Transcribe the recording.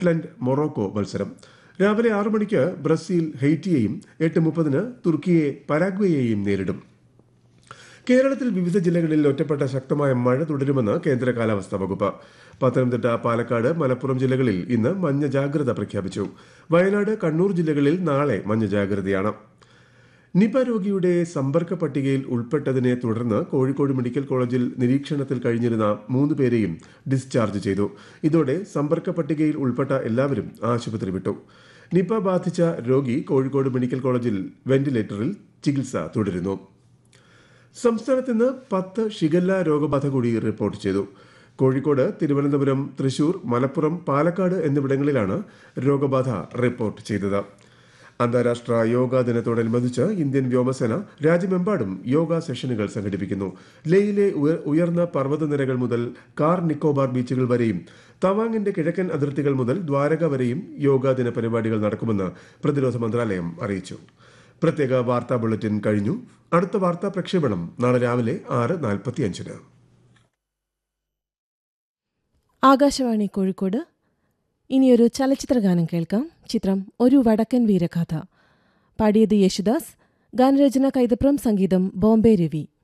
Scotland Morocco മത്സരം രാവിലെ ആറു മണിക്ക് ബ്രസീൽ ഹെയ്റ്റിയെയും എട്ട് മുപ്പതിന് തുർക്കിയെ പരാഗ്വേയെയും നേരിടും കേരളത്തിൽ വിവിധ ജില്ലകളിൽ ഒറ്റപ്പെട്ട ശക്തമായ മഴ തുടരുമെന്ന് കേന്ദ്ര കാലാവസ്ഥാ വകുപ്പ് പത്തനംതിട്ട പാലക്കാട് മലപ്പുറം ജില്ലകളിൽ ഇന്ന് മഞ്ഞ ജാഗ്രത പ്രഖ്യാപിച്ചു വയനാട് കണ്ണൂർ ജില്ലകളിൽ നാളെ മഞ്ഞ ജാഗ്രതയാണ് നിപ രോഗിയുടെ സമ്പർക്ക പട്ടികയിൽ ഉൾപ്പെട്ടതിനെ തുടർന്ന് കോഴിക്കോട് മെഡിക്കൽ കോളേജിൽ നിരീക്ഷണത്തിൽ കഴിഞ്ഞിരുന്ന മൂന്ന് പേരെയും ഡിസ്ചാർജ് ചെയ്തു ഇതോടെ സമ്പർക്ക പട്ടികയിൽ ഉൾപ്പെട്ട എല്ലാവരും ആശുപത്രി വിട്ടു നിപ ബാധിച്ച രോഗി കോഴിക്കോട് മെഡിക്കൽ കോളേജിൽ വെന്റിലേറ്ററിൽ ചികിത്സ തുടരുന്നു സംസ്ഥാനത്ത് ഇന്ന് പത്ത് ഷിഗല്ല രോഗബാധ കൂടി റിപ്പോർട്ട് ചെയ്തു കോഴിക്കോട് തിരുവനന്തപുരം തൃശൂർ മലപ്പുറം പാലക്കാട് എന്നിവിടങ്ങളിലാണ് രോഗബാധ റിപ്പോർട്ട് ചെയ്തത് അന്താരാഷ്ട്ര യോഗാ ദിനത്തോടനുബന്ധിച്ച് ഇന്ത്യൻ വ്യോമസേന രാജ്യമെമ്പാടും യോഗ സെഷനുകൾ സംഘടിപ്പിക്കുന്നു ലേയിലെ ഉയർ- ഉയർന്ന പർവ്വതനിരകൾ മുതൽ കാർ നിക്കോബാർ ബീച്ചുകൾ വരെയും തവാങ്ങിന്റെ കിഴക്കൻ അതിർത്തികൾ മുതൽ ദ്വാരക വരെയും യോഗാ ദിന പരിപാടികൾ നടക്കുമെന്ന് പ്രതിരോധ മന്ത്രാലയം അറിയിച്ചു പ്രത്യേക വാർത്താ ബുള്ളറ്റിൻ കഴിഞ്ഞു അടുത്ത വാർത്താ പ്രക്ഷേപണം നാളെ രാവിലെ ആറ് നാൽപ്പത്തിയഞ്ചിന് ആകാശവാണി കോഴിക്കോട് ഇനിയൊരു ചലച്ചിത്ര ഗാനം കേൾക്കാം ചിത്രം ഒരു വടക്കൻ വീരഗാഥ പാടിയത് യേശുദാസ് ഗാനരചന കൈതപ്രം സംഗീതം ബോംബെ രവി